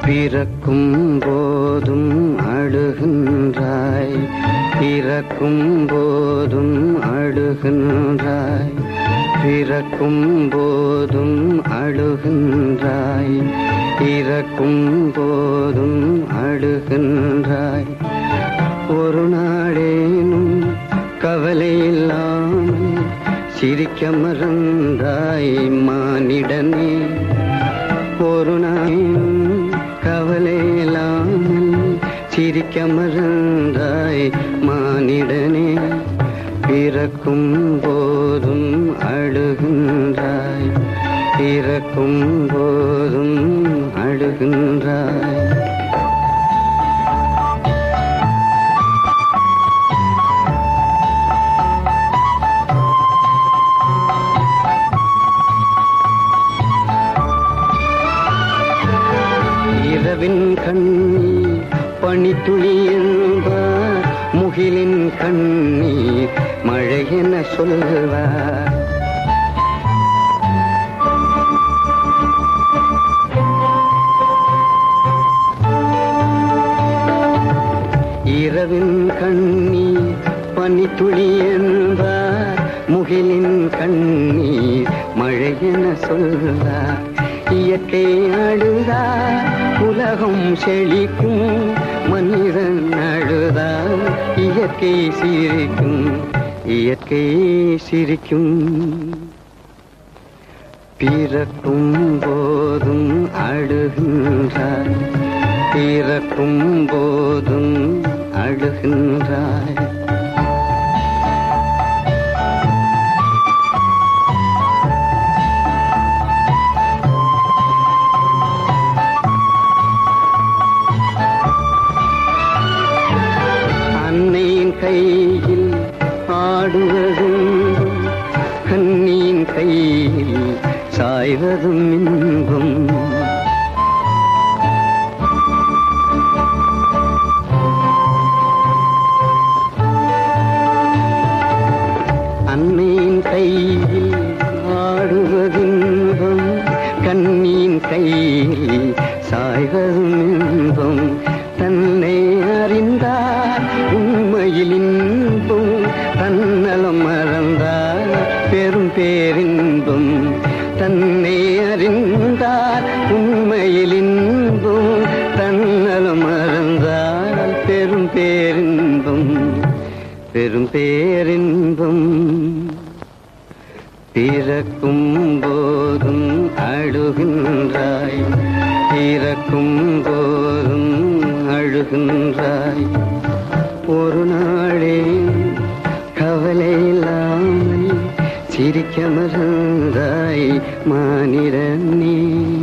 பிறக்கும் போதும் அழுகின்றாய் பிறக்கும் போதும் அழுகின்றாய் பிறக்கும் போதும் அழுகின்றாய் இறக்கும் போதும் அழுகின்றாய் ஒரு நாளேனும் கவலை இல்லாமல் சிரிக்க மறந்தாய் மானிடனே ஒரு நாளும் கவலை இல்லாமல் சிரிக்க மறந்தாய் மானிடனே பிறக்கும் போதும் அழுகின்றாய் பிறக்கும் போதும் அழுகின்றாய் இரவின் கண்ணீர் பனித்துளி என்பார் முகிலின் கண்ணீர் மழை என சொல்வார் இரவின் கண்ணீர் பனித்துளி என்பார் முகிலின் கண்ணீர் மழை என சொல்வார் இயற்கை அழுதார் உலகம் செழிக்கும் மனிதன் அழுதார் இயற்கை சிரிக்கும் இயற்கை சிரிக்கும் பிறக்கும் போதும் அழுகின்றாய் பிறக்கும் போதும் அழுகின்றாய் அன்னையின் கையில் ஆடுவதும் கண்ணியின் கையில் சாய்வதும் இன்பம் அன்னையின் கையில் ஆடுவதின்பம் கண்ணியின் கையில் சாய்வதும் இன்பம் தன்னை அறிந்தார் உண்மையில் இன்பம் தன்னலம் மறந்தார் பெரும் பேரின்பம் தன்னை அறிந்தார் உண்மையில் இன்பம் தன்னலம் மறந்தார் பெரும் பேரின்பம் பெரும் பேரின்பம் பிறக்கும் போதும் அழுகின்றாய் பிறக்கும் போதும் அழுகின்றாய் ஒரு நாளே கவலை இல்லாமல் சிரிக்க மறந்தாய் மானிடனே